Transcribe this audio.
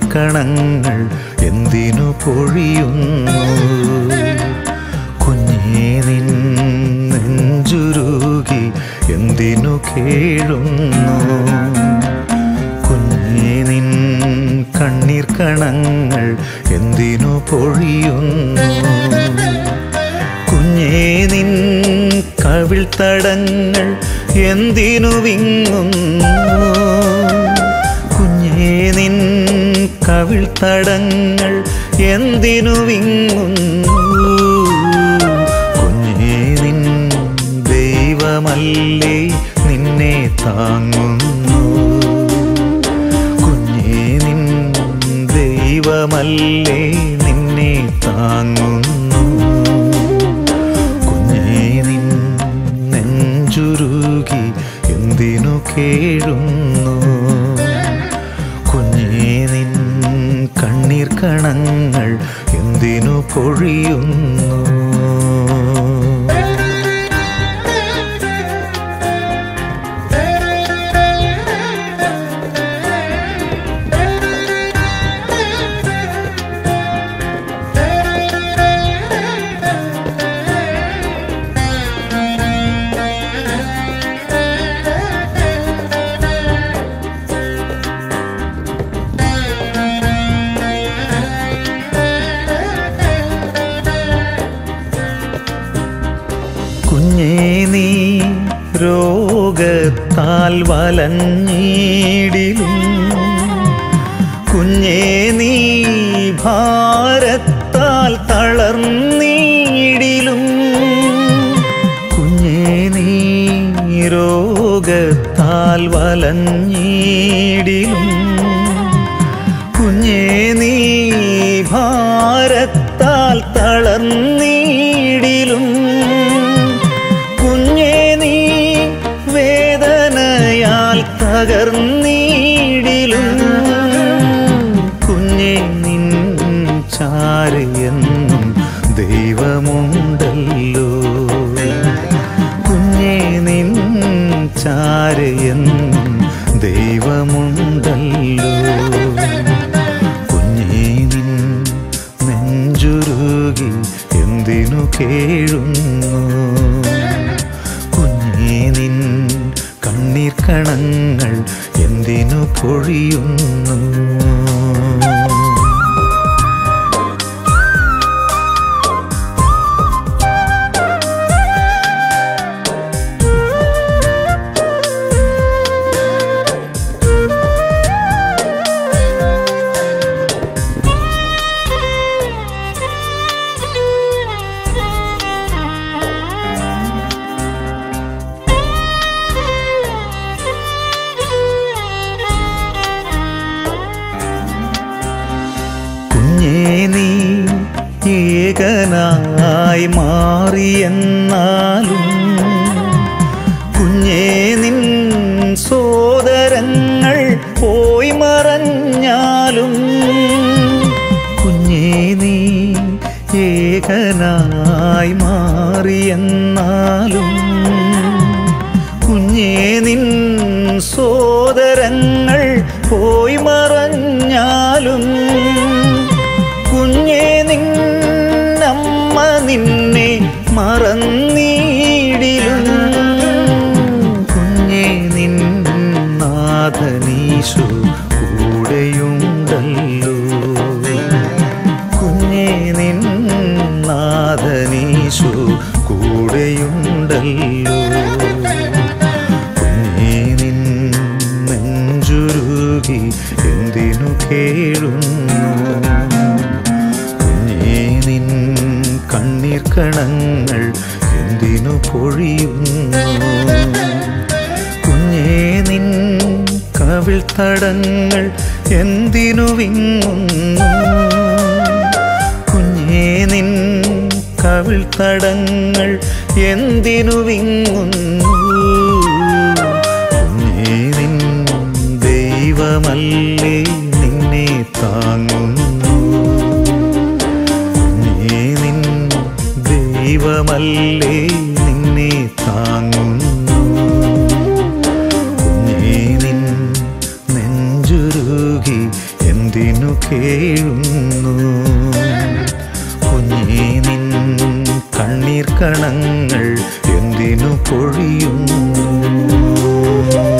കണ്ണീർക്കണങ്ങൾ എന്തിനു പൊഴിയുന്നു കുഞ്ഞേ നിൻ നെഞ്ചുരുകി എന്തിനു കേഴുന്നു കുഞ്ഞേ നിൻ കണ്ണീർക്കണങ്ങൾ എന്തിനു പൊഴിയുന്നു കുഞ്ഞേ നിൻ കവിൾ തടങ്ങൾ എന്തിനു വിങ്ങുന്നു കുഞ്ഞേ നിൻ കവിൾ തടങ്ങൾ എന്തിനു വിങ്ങുന്നു കുഞ്ഞേ നിൻ ദൈവമല്ലേ നിന്നെ താങ്ങുന്നു കുഞ്ഞേ നിൻ ദൈവമല്ലേ നിന്നെ താങ്ങുന്നു കുഞ്ഞേ നിൻ നെഞ്ചുരുകി എന്തിനു കേഴുന്നു കുഞ്ഞേ നിൻ കണ്ണീർ കണങ്ങൾ എന്തിനു പൊഴിയുന്നു കുഞ്ഞേ നീ രോഗത്താൽ വലഞ്ഞിടിലും കുഞ്ഞേ നീ ഭാരത്താൽ തളർന്നിടിലും കുഞ്ഞേ നീ രോഗത്താൽ വലഞ്ഞിടിലും കുഞ്ഞേ നീ ഭാരത്താൽ തളർന്നിടിലും കുഞ്ഞേ നീ വേദനയാൽ തകർന്നിടിലും കുഞ്ഞേ നിൻ ചാരയെന്നും ദൈവമുണ്ടല്ലോ കുഞ്ഞേ നിൻ ചാരയെന്നും ദൈവമുണ്ടല്ലോ കുഞ്ഞേ നിൻ നെഞ്ചുരുകി എന്തിനു കേഴുന്നു കുഞ്ഞേ നിൻ കണ്ണീർ കണങ്ങൾ എന്തിനു പൊഴിയുന്നു കുഞ്ഞേ നീ ഏകനായി മാറിയെന്നാലും കുഞ്ഞേ നിൻ സോദരങ്ങൾ പോയി മറഞ്ഞാലും കുഞ്ഞേ നീ ഏകനായി മാറിയെന്നാലും കുഞ്ഞേ നിൻ സോദരങ്ങൾ പോയി മറഞ്ഞാലും കുഞ്ഞേ നിന്നമ്മ നിന്നെ മറന്നീടിലും കുഞ്ഞേ നിൻ നാഥനീശു കൂടെയുണ്ടല്ലോ കുഞ്ഞേ നിൻ നാഥനീശു കൂടെയുണ്ടല്ലോ കുഞ്ഞേ നിൻ നെഞ്ചുരുകി എന്തിനു കേഴുന്നു കുഞ്ഞേ നിൻ കണ്ണീർ കണങ്ങൾ എന്തിനു പൊഴിയുന്നു കുഞ്ഞേ നിൻ കവിൾ തടങ്ങൾ എന്തിനു വിങ്ങുന്നു കുഞ്ഞേ നിൻ കവിൾ തടങ്ങൾ എന്തിനു വിങ്ങുന്നു കുഞ്ഞേ നിൻ ദൈവമല്ലേ നിന്നെ താങ്ങുന്നു കുഞ്ഞേ നിൻ ദൈവമല്ലേ നിന്നെ താങ്ങുന്നു കുഞ്ഞേ നിൻ നെഞ്ചുരുകി എന്തിനു എന്തിനു കേഴുന്നു കുഞ്ഞേ നിൻ കണ്ണീർ കണങ്ങൾ എന്തിനു പൊഴിയുന്നു